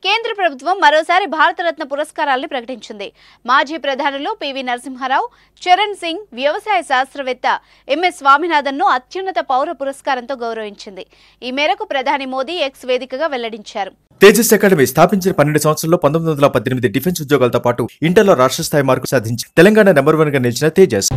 కేంద్ర ప్రభుత్వం మరోసారి భారతరత్న పురస్కారాల్ని ప్రకటించింది మాజీ ప్రధానులు పివి నరసింహారావు చరణ్ సింగ్ వ్యవసాయ శాస్త్రవేత్త ఎంఎస్ స్వామినాథన్ ను అత్యున్నత పౌర పురస్కారంతో గౌరవించింది ఈ మేరకు ప్రధాని మోదీ ఎక్స్ వేదికగా వెల్లడించారు తేజస్ అకాడమీ స్థాపించిన పన్నెండు సంవత్సరంలో పంతొమ్మిది వందల పద్దెనిమిది డిఫెన్స్ ఉద్యోగాలతో పాటు ఇంటర్లో రాష్ట్ర స్థాయి మార్కు సాధించి తెలంగాణ నెంబర్ వన్ గా నిలిచిన తేజస్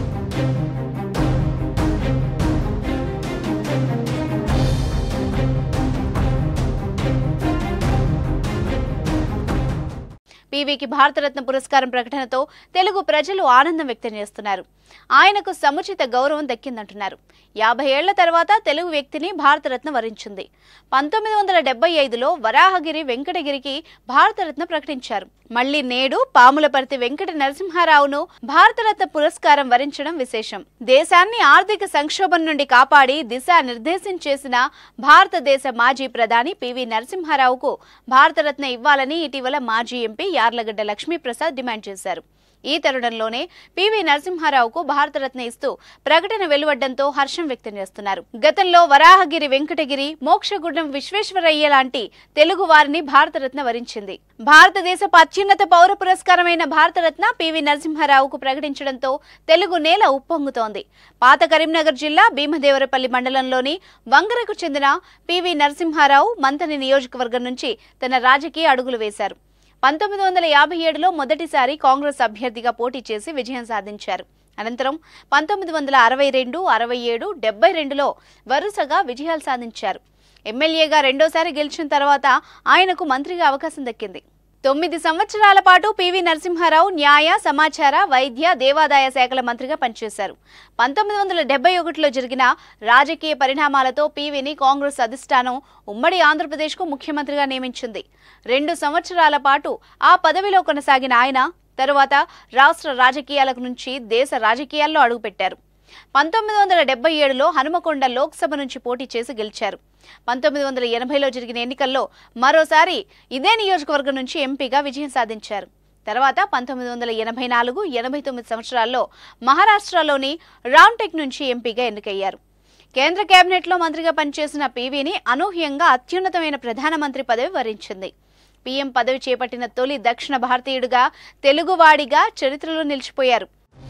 పీవీకి భారతరత్న పురస్కారం ప్రకటనతో తెలుగు ప్రజలు ఆనందం వ్యక్తం చేస్తున్నారు ఆయనకు సముచిత గౌరవం దక్కిందంటున్నారు యాభై ఏళ్ల తర్వాత తెలుగు వ్యక్తిని భారతరత్న వరించింది పంతొమ్మిది వందల డెబ్బై ఐదులో వరాహగిరి వెంకటగిరికి భారతరత్న ప్రకటించారు మళ్లీ నేడు పాములపర్తి వెంకట నరసింహారావును భారతరత్న పురస్కారం వరించడం విశేషం దేశాన్ని ఆర్థిక సంక్షోభం నుండి కాపాడి దిశా నిర్దేశం చేసిన భారతదేశ మాజీ ప్రధాని పివి నరసింహారావుకు భారతరత్న ఇవ్వాలని ఇటీవల మాజీ ఎంపీ యార్లగడ్డ లక్ష్మీప్రసాద్ డిమాండ్ చేశారు ఈ తరుణంలోనే పివి నరసింహారావుకు భారతరత్న ఇస్తూ ప్రకటన వెలువడ్డంతో హర్షం వ్యక్తం చేస్తున్నారు గతంలో వరాహగిరి వెంకటగిరి మోక్షగుండం విశ్వేశ్వరయ్య లాంటి తెలుగు వారిని భారతరత్న వరించింది భారతదేశపు అత్యున్నత పౌర పురస్కారమైన భారతరత్న పివి నరసింహారావుకు ప్రకటించడంతో తెలుగు నేల ఉప్పొంగుతోంది పాత కరీంనగర్ జిల్లా భీమదేవరపల్లి మండలంలోని వంగరకు చెందిన పివి నరసింహారావు మంతని నియోజకవర్గం నుంచి తన రాజకీయ అడుగులు వేశారు పంతొమ్మిది వందల యాభై ఏడులో మొదటిసారి కాంగ్రెస్ అభ్యర్థిగా పోటీ చేసి విజయం సాధించారు అనంతరం పంతొమ్మిది వందల అరవై రెండు అరవై ఏడు డెబ్బై రెండులో వరుసగా విజయాలు సాధించారు ఎమ్మెల్యేగా రెండోసారి గెలిచిన తర్వాత ఆయనకు మంత్రిగా అవకాశం దక్కింది తొమ్మిది సంవత్సరాల పాటు పివి నరసింహారావు న్యాయ సమాచార వైద్య దేవాదాయ శాఖల మంత్రిగా పనిచేశారు పంతొమ్మిది వందల డెబ్బై ఒకటిలో జరిగిన రాజకీయ పరిణామాలతో పివిని కాంగ్రెస్ అధిష్టానం ఉమ్మడి ఆంధ్రప్రదేశ్కు ముఖ్యమంత్రిగా నియమించింది రెండు సంవత్సరాల పాటు ఆ పదవిలో కొనసాగిన ఆయన తరువాత రాష్ట్ర రాజకీయాలకు నుంచి దేశ రాజకీయాల్లో అడుగుపెట్టారు పంతొమ్మిది వందల డెబ్బై ఏడులో హనుమకొండ లోక్సభ నుంచి పోటీ చేసి గెలిచారు పంతొమ్మిది వందల ఎనభైలో జరిగిన ఎన్నికల్లో మరోసారి ఇదే నియోజకవర్గం నుంచి ఎంపీగా విజయం సాధించారు తర్వాత పంతొమ్మిది వందల ఎనభై నాలుగు ఎనభై తొమ్మిది సంవత్సరాల్లో మహారాష్ట్రలోని రామ్టెక్ నుంచి ఎంపీగా ఎన్నికయ్యారు కేంద్ర కేబినెట్లో మంత్రిగా పనిచేసిన పీవీని అనూహ్యంగా అత్యున్నతమైన ప్రధానమంత్రి పదవి వరించింది పీఎం పదవి చేపట్టిన తొలి దక్షిణ భారతీయుడిగా తెలుగువాడిగా చరిత్రలో నిలిచిపోయారు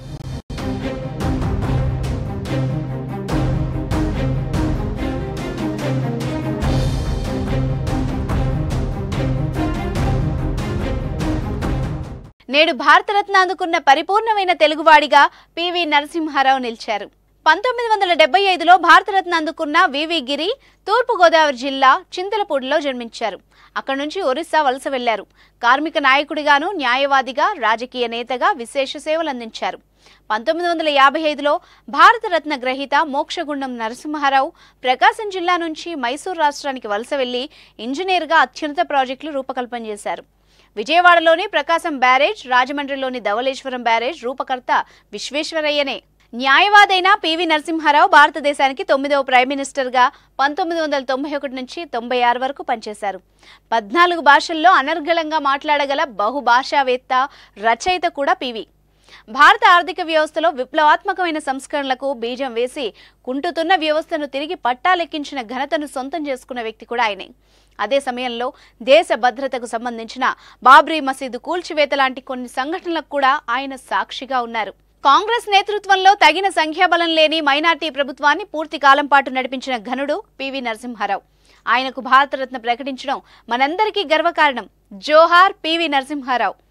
నేడు భారతరత్న అందుకున్న పరిపూర్ణమైన తెలుగువాడిగా పివి నరసింహారావు నిలిచారు పంతొమ్మిది వందల డెబ్బై ఐదులో భారతరత్న అందుకున్న వివి గిరి తూర్పుగోదావరి జిల్లా చింతలపూడిలో జన్మించారు అక్కడి నుంచి ఒరిస్సా వలస వెళ్లారు కార్మిక నాయకుడిగాను న్యాయవాదిగా రాజకీయ నేతగా విశేష సేవలు అందించారు పంతొమ్మిది వందల యాభై ఐదులో భారతరత్న గ్రహీత మోక్షగుండం నరసింహారావు ప్రకాశం జిల్లా నుంచి మైసూర్ రాష్ట్రానికి వలస వెళ్లి ఇంజనీర్గా అత్యున్నత ప్రాజెక్టులు రూపకల్పన చేశారు విజయవాడలోని ప్రకాశం బ్యారేజ్ రాజమండ్రిలోని ధవళేశ్వరం బ్యారేజ్ రూపకర్త విశ్వేశ్వరయ్యనే న్యాయవాదైన పివి నరసింహారావు భారతదేశానికి తొమ్మిదవ ప్రైమ్ మినిస్టర్గా పంతొమ్మిది వందల తొంభై ఒకటి నుంచి తొంభై ఆరు వరకు పనిచేశారు పద్నాలుగు భాషల్లో అనర్గళంగా మాట్లాడగల బహుభాషావేత్త రచయిత కూడా పివి భారత ఆర్థిక వ్యవస్థలో విప్లవాత్మకమైన సంస్కరణలకు బీజం వేసి కుంటుతున్న వ్యవస్థను తిరిగి పట్టాలెక్కించిన ఘనతను సొంతం చేసుకున్న వ్యక్తి కూడా ఆయనే అదే సమయంలో దేశ భద్రతకు సంబంధించిన బాబ్రీ మసీదు కూల్చివేత లాంటి కొన్ని సంఘటనలకు కూడా ఆయన సాక్షిగా ఉన్నారు కాంగ్రెస్ నేతృత్వంలో తగిన సంఖ్యాబలం లేని మైనార్టీ ప్రభుత్వాన్ని పూర్తి కాలం పాటు నడిపించిన ఘనుడు పివి నరసింహారావు ఆయనకు భారతరత్న ప్రకటించడం మనందరికీ గర్వకారణం జోహార్ పివి నరసింహారావు